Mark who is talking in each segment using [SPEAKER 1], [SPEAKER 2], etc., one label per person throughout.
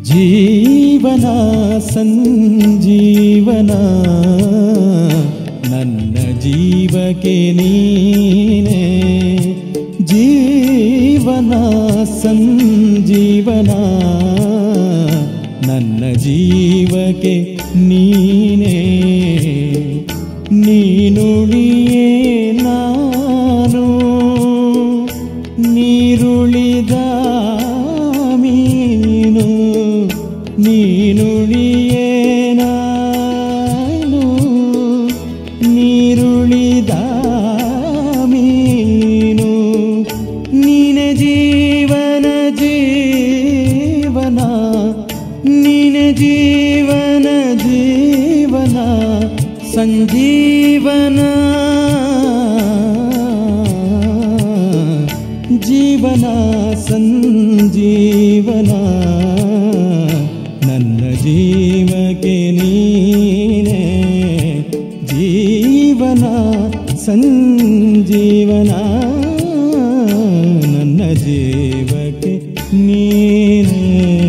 [SPEAKER 1] ಜೀವನ ಸಂಜೀವನ ನನ್ನ ಜೀವಕ್ಕೆ ನೀನೇ ಜೀವನ ಸಂಜೀವನ ನನ್ನ ಜೀವಕ್ಕೆ ನೀನೇ ನೀನುಳಿಯೇ ನಾನು ನೀರುಳಿದ ಮೀನು ನೀನುಳಿಯೇ ನಾನು ನೀರುಳಿದ ಮೀನು ನೀನೆ ಜೀವನ ಜೀವನ ನೀನೆ ಜೀವನ ಜೀವನ ಸಂಜೀವನ ಜೀವನ ಸಂಜೀವನ ನನ್ನ ಜೀವಕ್ಕೆ ನೀನೇ ಜೀವನ ಸಂಜೀವನ ನನ್ನ ಜೀವಕ್ಕೆ ನೀನೇ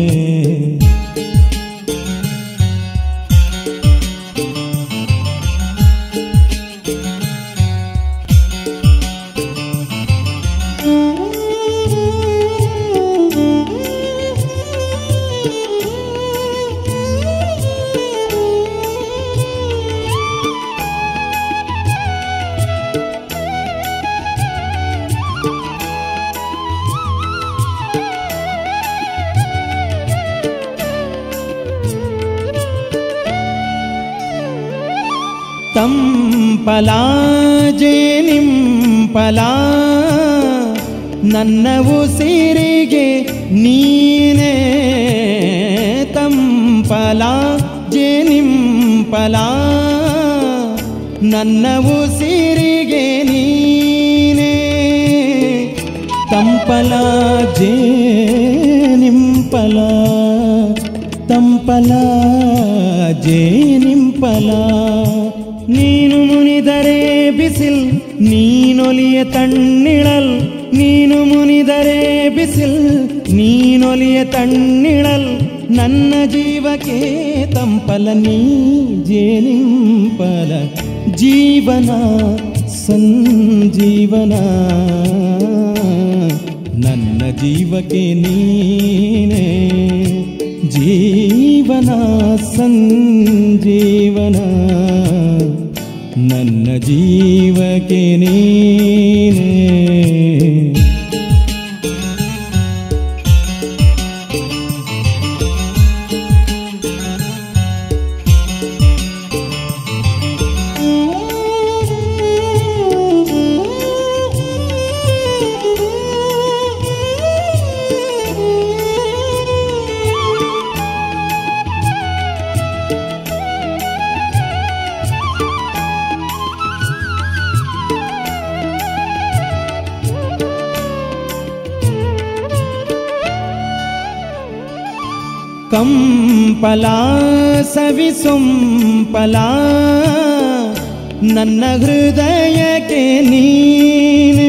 [SPEAKER 1] ತಂಪಲ ಜೇನಿಂಪಲ ನನ್ನ ಉಸಿರಿಗೆ ನೀನೇ ತಂಪಲ ಜೇನಿಂಪಲ ನನ್ನ ಉಸಿರಿಗೆ ನೀನೇ ತಂಪಲ ಜೇನಿಂಪಲ ತಂಪಲ ಜೇನಿಂಪಲ ನೀನು ಮುನಿದರೆ ಬಿಸಿಲ್ ನೀನೊಲಿಯ ತಣ್ಣಿಳಲ್ ನೀನು ಮುನಿದರೆ ಬಿಸಿಲ್ ನೀನೊಲಿಯ ತಣ್ಣಿಳಲ್ ನನ್ನ ಜೀವಕ್ಕೆ ತಂಪಲ ನೀ ಜೇನಿಂಪಲ ಜೀವನ ಸಂಜೀವನ ನನ್ನ ಜೀವಕ್ಕೆ ನೀನೇ ಜೀವನ ಸಂಜೀವನ ನನ್ನ ಜೀವಕ್ಕೆ ನೀನೇ ಕಂಪಲ ಸವಿಸೊಂಪಲ ನನ್ನ ಹೃದಯಕ್ಕೆ ನೀನೆ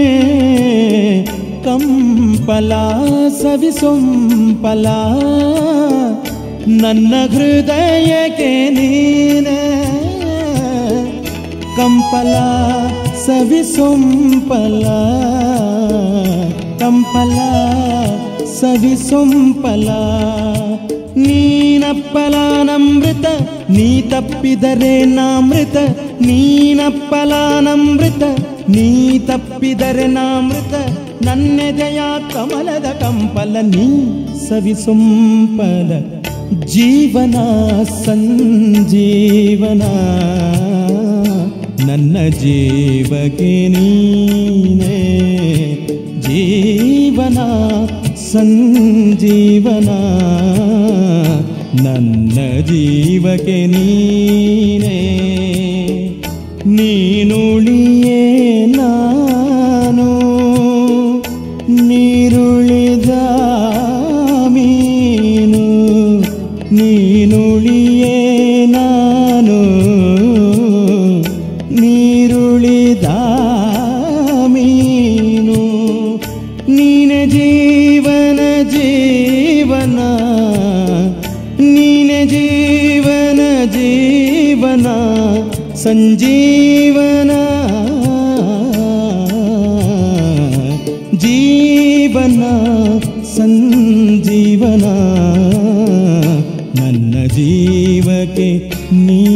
[SPEAKER 1] ಕಂಪಲ ಸವಿಸೊಂಪಲ ನನ್ನ ಹೃದಯಕ್ಕೆ ನೀನೆ ಕಂಪಲ ಸವಿಸೊಂಪಲ ಕಂಪಲ ಸವಿಸೊಂಪಲ ನೀನಪ್ಪಲ ನಮೃತ ನೀ ತಪ್ಪಿದರೆ ನಾಮೃತ ನೀನಪ್ಪಲ ನಮೃತ ನೀ ತಪ್ಪಿದರೆ ನಾಮೃತ ನನ್ನೆದೆಯ ಕಮಲದ ಕಂಪಲ ನೀ ಸವಿಸೊಂಪಲ ಜೀವನ ಸಂಜೀವನ ನನ್ನ ಜೀವಕ್ಕೆ ನೀನೇ ಜೀವನ ಸಂಜೀವನ ನನ್ನ ಜೀವಕ್ಕೆ ನೀನೇ ನೀನುಳಿಯೇ ನಾನು ನೀರುಳಿದ ಮೀನು ನೀನುಳಿಯೇ ನಾನು ನೀರುಳಿದ ಮೀನು ನೀನೆ ಜೀವನ ಜೀವನ ಸಂಜೀವನ ಜೀವನ ಸಂಜೀವನ ನನ್ನ ಜೀವಕ್ಕೆ ನೀ